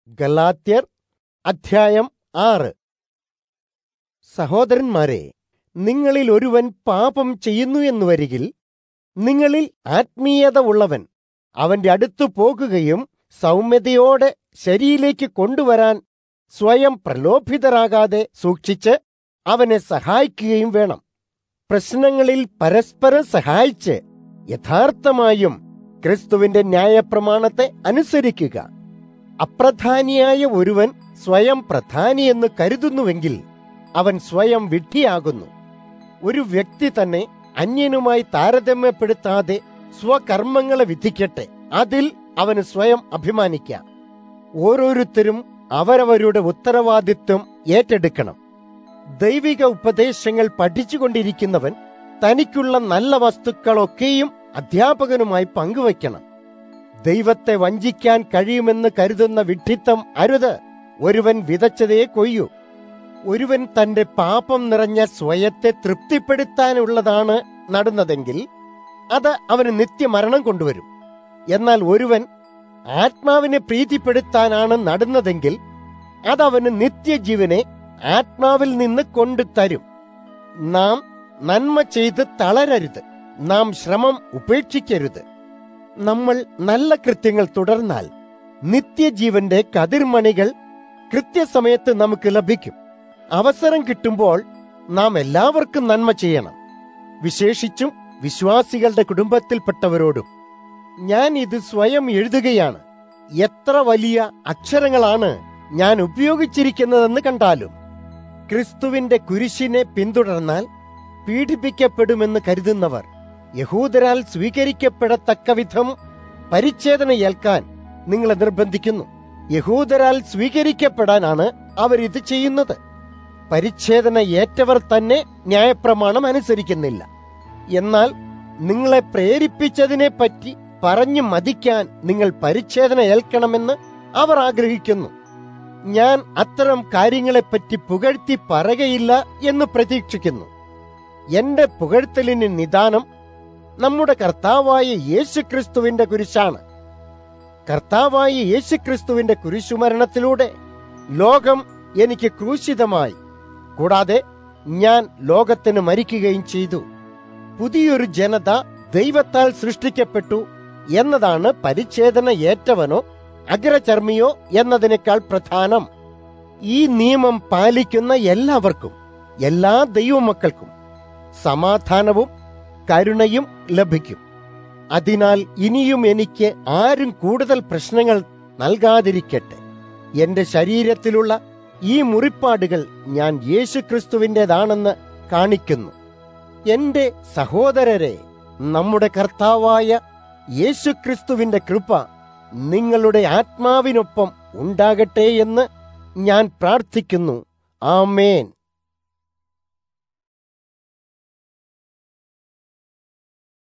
ഗലാത്യർ അധ്യായം ആറ് സഹോദരന്മാരെ നിങ്ങളിൽ ഒരുവൻ പാപം ചെയ്യുന്നു എന്ന് വരികിൽ നിങ്ങളിൽ ആത്മീയത ഉള്ളവൻ അവന്റെ അടുത്തു പോകുകയും സൗമ്യതയോടെ ശരിയിലേക്ക് കൊണ്ടുവരാൻ സ്വയം പ്രലോഭിതരാകാതെ സൂക്ഷിച്ച് അവനെ സഹായിക്കുകയും വേണം പ്രശ്നങ്ങളിൽ പരസ്പരം സഹായിച്ച് യഥാർത്ഥമായും ക്രിസ്തുവിന്റെ ന്യായപ്രമാണത്തെ അനുസരിക്കുക അപ്രധാനിയായ ഒരുവൻ സ്വയം പ്രധാനിയെന്ന് കരുതുന്നുവെങ്കിൽ അവൻ സ്വയം വിഡ്ഢിയാകുന്നു ഒരു വ്യക്തി തന്നെ അന്യനുമായി താരതമ്യപ്പെടുത്താതെ സ്വകർമ്മങ്ങളെ വിധിക്കട്ടെ അതിൽ അവന് സ്വയം അഭിമാനിക്കാം ഓരോരുത്തരും അവരവരുടെ ഉത്തരവാദിത്വം ഏറ്റെടുക്കണം ദൈവിക ഉപദേശങ്ങൾ പഠിച്ചുകൊണ്ടിരിക്കുന്നവൻ തനിക്കുള്ള നല്ല വസ്തുക്കളൊക്കെയും അധ്യാപകനുമായി പങ്കുവയ്ക്കണം ദൈവത്തെ വഞ്ചിക്കാൻ കഴിയുമെന്ന് കരുതുന്ന വിഡ്ഢിത്തം അരുത് ഒരുവൻ വിതച്ചതേ കൊയ്യൂ ഒരുവൻ തന്റെ പാപം നിറഞ്ഞ സ്വയത്തെ തൃപ്തിപ്പെടുത്താനുള്ളതാണ് നടുന്നതെങ്കിൽ അത് അവന് നിത്യമരണം കൊണ്ടുവരും എന്നാൽ ഒരുവൻ ആത്മാവിനെ പ്രീതിപ്പെടുത്താനാണ് നടുന്നതെങ്കിൽ അതവന് നിത്യജീവനെ ആത്മാവിൽ നിന്ന് കൊണ്ടുതരും നാം നന്മ ചെയ്ത് തളരരുത് നാം ശ്രമം ഉപേക്ഷിക്കരുത് നമ്മൾ നല്ല കൃത്യങ്ങൾ തുടർന്നാൽ നിത്യജീവന്റെ കതിർമണികൾ കൃത്യസമയത്ത് നമുക്ക് ലഭിക്കും അവസരം കിട്ടുമ്പോൾ നാം എല്ലാവർക്കും നന്മ ചെയ്യണം വിശേഷിച്ചും വിശ്വാസികളുടെ കുടുംബത്തിൽപ്പെട്ടവരോടും ഞാൻ ഇത് സ്വയം എഴുതുകയാണ് എത്ര വലിയ അക്ഷരങ്ങളാണ് ഞാൻ ഉപയോഗിച്ചിരിക്കുന്നതെന്ന് കണ്ടാലും ക്രിസ്തുവിന്റെ കുരിശിനെ പിന്തുടർന്നാൽ പീഡിപ്പിക്കപ്പെടുമെന്ന് കരുതുന്നവർ യഹൂദരാൽ സ്വീകരിക്കപ്പെടത്തക്ക വിധം പരിച്ഛേദന ഏൽക്കാൻ നിങ്ങളെ നിർബന്ധിക്കുന്നു യഹൂദരാൽ സ്വീകരിക്കപ്പെടാനാണ് അവരിത് ചെയ്യുന്നത് പരിച്ഛേദന ഏറ്റവർ തന്നെ ന്യായപ്രമാണം അനുസരിക്കുന്നില്ല എന്നാൽ നിങ്ങളെ പ്രേരിപ്പിച്ചതിനെ പറ്റി പറഞ്ഞു മതിക്കാൻ നിങ്ങൾ പരിച്ഛേദന ഏൽക്കണമെന്ന് അവർ ആഗ്രഹിക്കുന്നു ഞാൻ അത്തരം കാര്യങ്ങളെപ്പറ്റി പുകഴ്ത്തി പറകയില്ല എന്ന് പ്രതീക്ഷിക്കുന്നു എന്റെ പുകഴ്ത്തലിന് നിദാനം നമ്മുടെ കർത്താവായ യേശുക്രിസ്തുവിന്റെ കുരിശാണ് കർത്താവായ യേശുക്രിസ്തുവിന്റെ കുരിശുമരണത്തിലൂടെ ലോകം എനിക്ക് ക്രൂശിതമായി കൂടാതെ ഞാൻ ലോകത്തിന് മരിക്കുകയും ചെയ്തു പുതിയൊരു ജനത ദൈവത്താൽ സൃഷ്ടിക്കപ്പെട്ടു എന്നതാണ് പരിച്ഛേദന ഏറ്റവനോ അഗ്രചർമ്മിയോ എന്നതിനേക്കാൾ പ്രധാനം ഈ നിയമം പാലിക്കുന്ന എല്ലാവർക്കും എല്ലാ ദൈവമക്കൾക്കും സമാധാനവും കരുണയും ലഭിക്കും അതിനാൽ ഇനിയും എനിക്ക് ആരും കൂടുതൽ പ്രശ്നങ്ങൾ നൽകാതിരിക്കട്ടെ എന്റെ ശരീരത്തിലുള്ള ഈ മുറിപ്പാടുകൾ ഞാൻ യേശുക്രിസ്തുവിൻ്റെതാണെന്ന് കാണിക്കുന്നു എന്റെ സഹോദരരെ നമ്മുടെ കർത്താവായ യേശുക്രിസ്തുവിന്റെ കൃപ നിങ്ങളുടെ ആത്മാവിനൊപ്പം ഉണ്ടാകട്ടെ എന്ന് ഞാൻ പ്രാർത്ഥിക്കുന്നു ആമേൻ